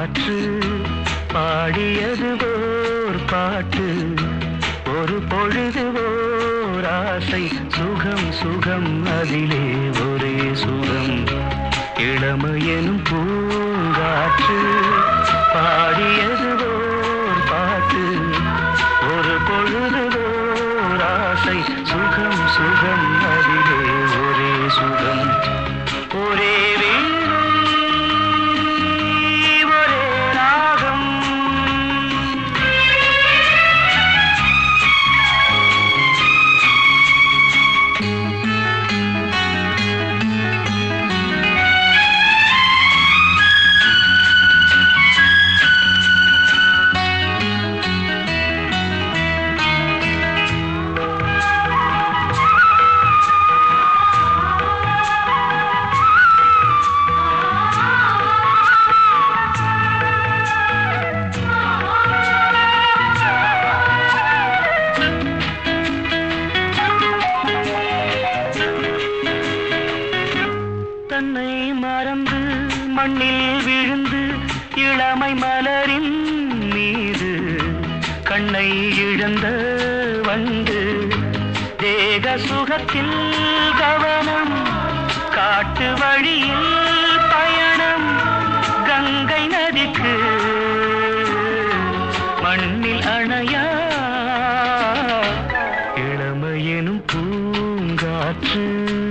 காற்று பாடியது ஓர் பாட்டு ஒரு பொழுது ஓர் ஆசை சுகம் சுகம் அதிலே ஒரே சுகம் இளமையெனும் பூங்காற்று பாடியது ஓர் பாட்டு ஒரு பொழுது ஓர் ஆசை சுகம் சுகம் அதிலே ஒரே சுகம் ஒரே வீணை, ஒரே ராகம் தன்னை மறந்து மண்ணில் விழுந்து இளமை மலரின் மீது கண்ணை இழந்த வண்டு தேக சுகத்தில் கவனம் காட்டு வழியில் பயணம் கங்கை நதிக்கு மண்ணில் அணையா இளமையெனும் பூங்காற்று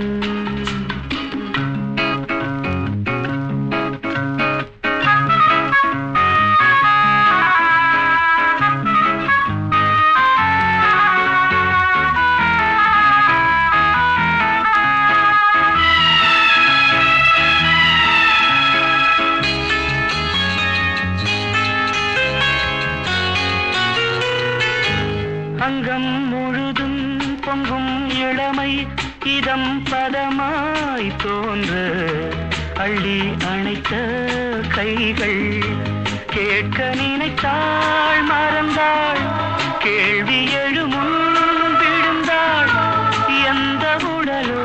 அங்கம் முழுதும் பொங்கும் இளமை இதம் பதமாய் தோன்ற அள்ளி அணைத்த கைகள் கேட்க நினைத்தாள் மறந்தாள் கேள்வி எழுமுன் விழுந்தாள் எந்த உடலோ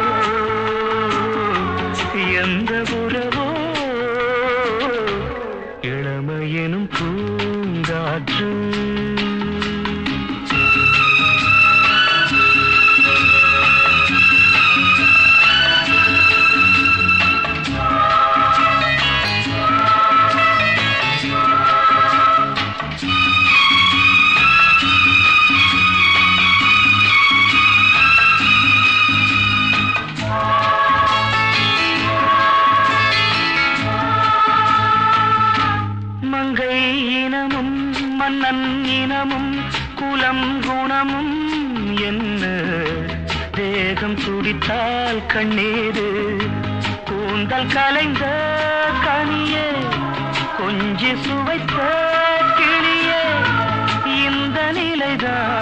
எந்த உறவோ இளமையெனும் பூங்காற்று மங்கை இனமும் மன்னன் இனமும் குலம் குணமும் என்ன தேகம் துடித்தால் கண்ணீரு கூந்தல் கலைந்த கனியே கொஞ்சி சுவைத்த கிளியே இந்த நிலைதான்